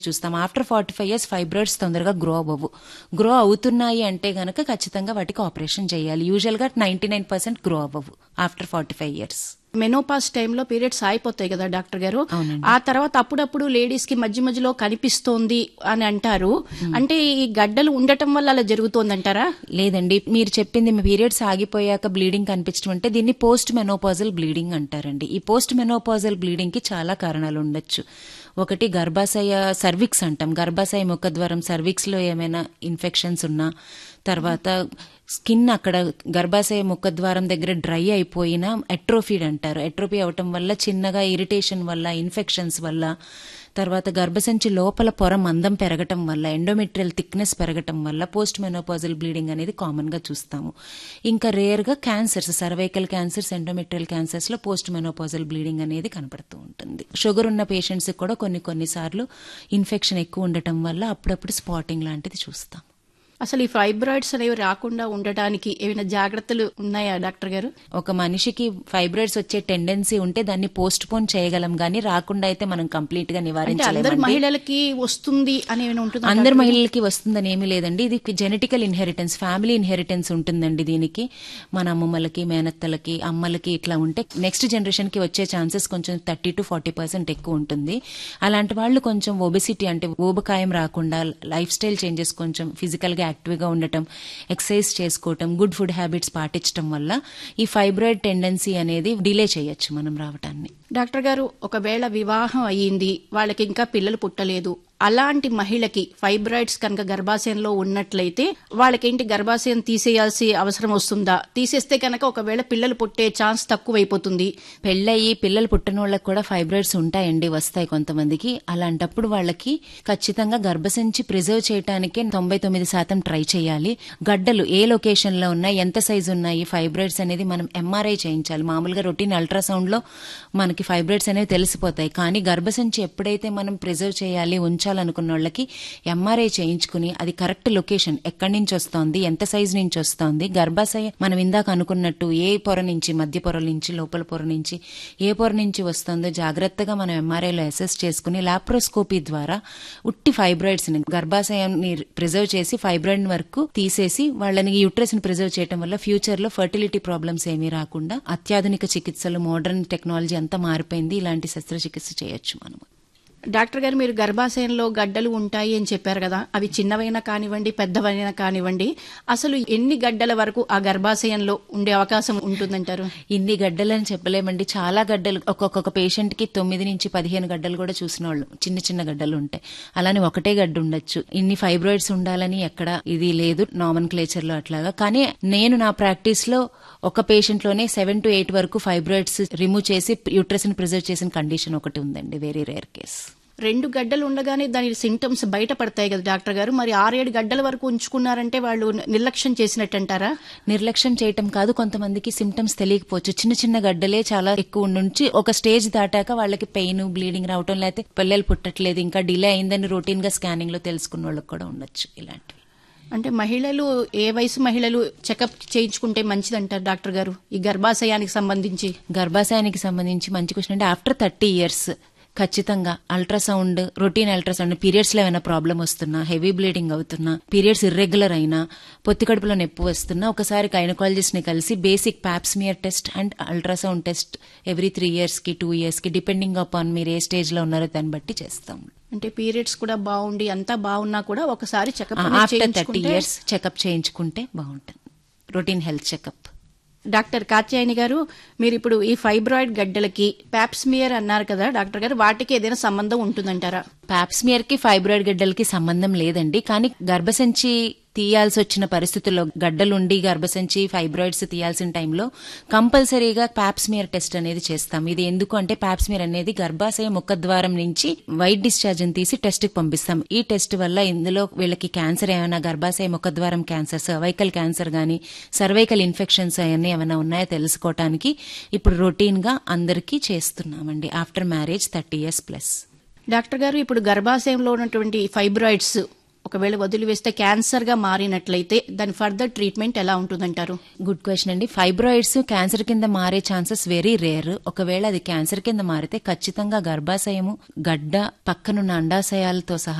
చూస్తాం after forty five years fibroids తొందరగా grow అవ్వవు గ్రో అవుతున్నాయి అంటే గనక ఖచ్చితంగా వాటికి ఆపరేషన్ చేయాలి యూజువల్ గా నైన్టీ నైన్ పర్సెంట్ గ్రో అవ్వవు after forty five years menopause టైంలో పీరియడ్స్ అయిపోతాయి కదా డాక్టర్ గారు అవునండి. ఆ తర్వాత అప్పుడప్పుడు లేడీస్ కి మధ్య మధ్యలో కనిపిస్తోంది అని అంటారు అంటే ఈ గడ్డలు ఉండటం వల్ల అలా జరుగుతోందంటారా లేదండి మీరు చెప్పింది మీ పీరియడ్స్ ఆగిపోయాక బ్లీడింగ్ కనిపించడం అంటే దీన్ని పోస్ట్ మెనోపాజల్ బ్లీడింగ్ అంటారండి ఈ పోస్ట్ మెనోపాజల్ బ్లీడింగ్ కి చాలా కారణాలు ఉండొచ్చు ఒకటి గర్భాశయ సర్విక్స్ అంటాం గర్భాశయ ముఖద్వారం సర్విక్స్ లో ఏమైనా ఇన్ఫెక్షన్స్ ఉన్నా తర్వాత స్కిన్ అక్కడ గర్భాశయ ముఖద్వారం దగ్గర డ్రై అయిపోయిన ఎట్రోఫీడ్ అంటారు ఎట్రోఫీ అవటం వల్ల చిన్నగా ఇరిటేషన్ వల్ల ఇన్ఫెక్షన్స్ వల్ల తర్వాత గర్భసంచి లోపల పొర మందం పెరగటం వల్ల ఎండోమెట్రియల్ థిక్నెస్ పెరగటం వల్ల పోస్ట్ మెనోపాజల్ బ్లీడింగ్ అనేది కామన్ గా చూస్తాము ఇంకా రేర్ గా cancers cervical cancers endometrial cancers లో పోస్ట్ మెనోపాజల్ బ్లీడింగ్ అనేది కనపడుతూ ఉంటుంది షుగర్ ఉన్న పేషెంట్స్ కూడా కొన్ని కొన్నిసార్లు ఇన్ఫెక్షన్ ఎక్కువ ఉండటం వల్ల అప్పుడప్పుడు స్పాటింగ్ లాంటిది చూస్తాం అసలు ఈ ఫైబ్రాయిడ్స్ అనేవి రాకుండా ఉండటానికి ఏమైనా జాగ్రత్తలు ఉన్నాయా డాక్టర్ గారు ఒక మనిషికి ఫైబ్రాయిడ్స్ వచ్చే టెండెన్సీ ఉంటే దాన్ని పోస్ట్ పోన్ చేయగలం గానీ రాకుండా అయితే మనం కంప్లీట్ గా అంటే అందరు నివారించలేమండి మహిళలకి వస్తుంది అని ఏమైనా ఉంటుందా అందరు మహిళలకి వస్తుందని ఏమీ లేదండి ఇది జెనెటికల్ ఇన్హెరిటెన్స్ ఫ్యామిలీ ఇన్హెరిటెన్స్ ఉంటుందండి దీనికి మన అమ్మమ్మలకి మేనత్తలకి అమ్మలకి ఇట్లా ఉంటే నెక్స్ట్ జనరేషన్ కి వచ్చే ఛాన్సెస్ కొంచెం థర్టీ టు ఫార్టీ పర్సెంట్ ఎక్కువ ఉంటుంది అలాంటి వాళ్ళు కొంచెం ఒబెసిటీ అంటే ఊబకాయం రాకుండా లైఫ్ స్టైల్ చేంజెస్ కొంచెం ఫిజికల్ గా యాక్టివ్ గా ఉండటం ఎక్సర్సైజ్ చేసుకోవటం గుడ్ ఫుడ్ హ్యాబిట్స్ పాటించడం వల్ల ఈ ఫైబ్రాయిడ్ టెండెన్సీ అనేది డిలే చేయొచ్చు మనం రావటాన్ని డాక్టర్ గారు ఒకవేళ వివాహం అయ్యింది వాళ్ళకి ఇంకా పిల్లలు పుట్టలేదు అలాంటి మహిళకి ఫైబ్రాయిడ్స్ కనుక గర్భాశయంలో ఉన్నట్లయితే వాళ్ళకేంటి గర్భాశయం తీసేయాల్సి అవసరం వస్తుందా తీసేస్తే కనుక ఒకవేళ పిల్లలు పుట్టే ఛాన్స్ తక్కువైపోతుంది పెళ్ళయి పిల్లలు పుట్టిన వాళ్ళకి కూడా ఫైబ్రాయిడ్స్ ఉంటాయండి వస్తాయి కొంతమందికి అలాంటప్పుడు వాళ్ళకి ఖచ్చితంగా గర్భసంచి ప్రిజర్వ్ చేయడానికి తొంభై తొమ్మిది శాతం ట్రై చేయాలి గడ్డలు ఏ లొకేషన్ లో ఉన్నాయి ఎంత సైజు ఉన్నాయి ఫైబ్రాయిడ్స్ అనేది మనం ఎంఆర్ఐ చేయించాలి మామూలుగా రొటీన్ అల్ట్రాసౌండ్ లో మనకి ఫైబ్రాయిడ్స్ అనేవి తెలిసిపోతాయి కానీ గర్భసంచి ఎప్పుడైతే మనం ప్రిజర్వ్ చేయాలి ఉంచాలనుకున్న వాళ్ళకి ఎంఆర్ఐ చేయించుకుని అది కరెక్ట్ లొకేషన్ ఎక్కడి నుంచి వస్తోంది ఎంత సైజు నుంచి వస్తోంది గర్భాశయ మనం ఇందాక అనుకున్నట్టు ఏ పొర నుంచి మధ్య పొర నుంచి లోపల పొర నుంచి ఏ పొర నుంచి వస్తుందో జాగ్రత్తగా మనం ఎంఆర్ఐలో అసెస్ చేసుకుని లాప్రోస్కోపీ ద్వారా ఉట్టి ఫైబ్రాయిడ్స్ ని గర్భాశయాన్ని ప్రిజర్వ్ చేసి ఫైబ్రాయిడ్ వరకు తీసేసి వాళ్ళని యూట్రస్ ని ప్రిజర్వ్ చేయడం వల్ల ఫ్యూచర్ లో ఫర్టిలిటీ ప్రాబ్లమ్స్ ఏమీ రాకుండా అత్యాధునిక చికిత్సలు మోడర్న్ టెక్నాలజీ అంతా మారిపోయింది ఇలాంటి శస్త్రచికిత్స చేయొచ్చు మనం డాక్టర్ గారు మీరు గర్భాశయంలో గడ్డలు ఉంటాయి అని చెప్పారు కదా అవి చిన్నవైనా కానివ్వండి పెద్దవైనా కానివ్వండి అసలు ఎన్ని గడ్డల వరకు ఆ గర్భాశయంలో ఉండే అవకాశం ఉంటుందంటారు ఇన్ని గడ్డలని చెప్పలేమండి చాలా గడ్డలు ఒక్కొక్క పేషెంట్ కి తొమ్మిది నుంచి పదిహేను గడ్డలు కూడా చూసిన వాళ్ళు చిన్న చిన్న గడ్డలు ఉంటాయి అలానే ఒకటే గడ్డ ఉండొచ్చు ఇన్ని ఫైబ్రాయిడ్స్ ఉండాలని ఎక్కడ ఇది లేదు నామన్ క్లేచర్ లో అట్లాగా కానీ నేను నా ప్రాక్టీస్ లో ఒక పేషెంట్ లోనే సెవెన్ టు ఎయిట్ వరకు ఫైబ్రాయిడ్స్ రిమూవ్ చేసి యూట్రస్ ని ప్రిజర్వ్ చేసిన కండిషన్ ఒకటి ఉందండి వెరీ రేర్ కేస్ రెండు గడ్డలు ఉండగానే దాని సింటమ్స్ బయటపడతాయి కదా డాక్టర్ గారు మరి ఆరేడు గడ్డల వరకు ఉంచుకున్నారంటే వాళ్ళు నిర్లక్ష్యం చేసినట్టు అంటారా నిర్లక్ష్యం చేయటం కాదు కొంతమందికి సిమ్టమ్స్ తెలియకపోవచ్చు చిన్న చిన్న గడ్డలే చాలా ఎక్కువ నుంచి ఒక స్టేజ్ దాటాక వాళ్ళకి పెయిన్ బ్లీడింగ్ రావటం లేకపోతే పిల్లలు పుట్టట్లేదు ఇంకా డిలే అయిందని రొటీన్ గా స్కానింగ్ లో తెలుసుకున్న వాళ్ళకి కూడా ఉండొచ్చు ఇలాంటివి అంటే మహిళలు ఏ వయసు మహిళలు చెకప్ చేయించుకుంటే మంచిదంటారు డాక్టర్ గారు ఈ గర్భాశయానికి సంబంధించి గర్భాశయానికి సంబంధించి మంచి క్వశ్చన్ అంటే ఆఫ్టర్ థర్టీ ఇయర్స్ ఖచ్చితంగా అల్ట్రాసౌండ్ రొటీన్ అల్ట్రాసౌండ్ పీరియడ్స్ లో ఏమైనా ప్రాబ్లం వస్తున్నా హెవీ బ్లీడింగ్ అవుతున్నా పీరియడ్స్ ఇర్రెగ్యులర్ అయినా పొత్తి కడుపులో నొప్పి వస్తున్నా ఒకసారి గైనకాలజిస్ట్ ని కలిసి basic pap smear test and ultrasound test every three years కి టూ ఇయర్స్ కి డిపెండింగ్ అపాన్ మీరు ఏ స్టేజ్ లో ఉన్నారో దాన్ని బట్టి చేస్తాం అంటే పీరియడ్స్ కూడా బాగుండి అంతా బాగున్నా కూడా ఒకసారి checkup after thirty years checkup చేయించుకుంటే బాగుంటుంది routine health checkup doctor Katyayani గారు మీరు ఇప్పుడు ఈ ఫైబ్రాయిడ్ గడ్డలకి ప్యాప్స్మియర్ అన్నారు కదా డాక్టర్ గారు వాటికి ఏదైనా సంబంధం ఉంటుందంటారా పాప్స్మియర్ కి ఫైబ్రాయిడ్ గడ్డలకి సంబంధం లేదండి కానీ గర్భసంచి తీయాల్సి వచ్చిన పరిస్థితుల్లో గడ్డలుండి గర్భసంచి ఫైబ్రాయిడ్స్ తీయాల్సిన టైంలో కంపల్సరీగా పాప్స్మియర్ టెస్ట్ అనేది చేస్తాం ఇది ఎందుకు అంటే పాప్స్మియర్ అనేది గర్భాశయ ముఖద్వారం నుంచి వైట్ డిశ్చార్జ్ తీసి టెస్ట్ కి పంపిస్తాం ఈ టెస్ట్ వల్ల ఇందులో వీళ్ళకి క్యాన్సర్ ఏమైనా గర్భాశయ ముఖద్వారం క్యాన్సర్ సర్వైకల్ క్యాన్సర్ గానీ సర్వైకల్ ఇన్ఫెక్షన్స్ అవన్నీ ఏమైనా ఉన్నాయో తెలుసుకోవటానికి ఇప్పుడు రొటీన్ గా అందరికీ చేస్తున్నామండి after marriage thirty years plus doctor గారు ఇప్పుడు గర్భాశయంలో ఉన్నటువంటి ఫైబ్రాయిడ్స్ ఒకవేళ వదిలివేస్తే క్యాన్సర్ గా మారినట్లయితే దాని ఫర్దర్ ట్రీట్మెంట్ ఎలా ఉంటుందంటారు గుడ్ క్వశ్చన్ అండి ఫైబ్రాయిడ్స్ క్యాన్సర్ కింద మారే ఛాన్సెస్ వెరీ రేర్ ఒకవేళ అది క్యాన్సర్ కింద మారితే ఖచ్చితంగా గర్భాశయము గడ్డ పక్కనున్న అండాశయాలతో సహా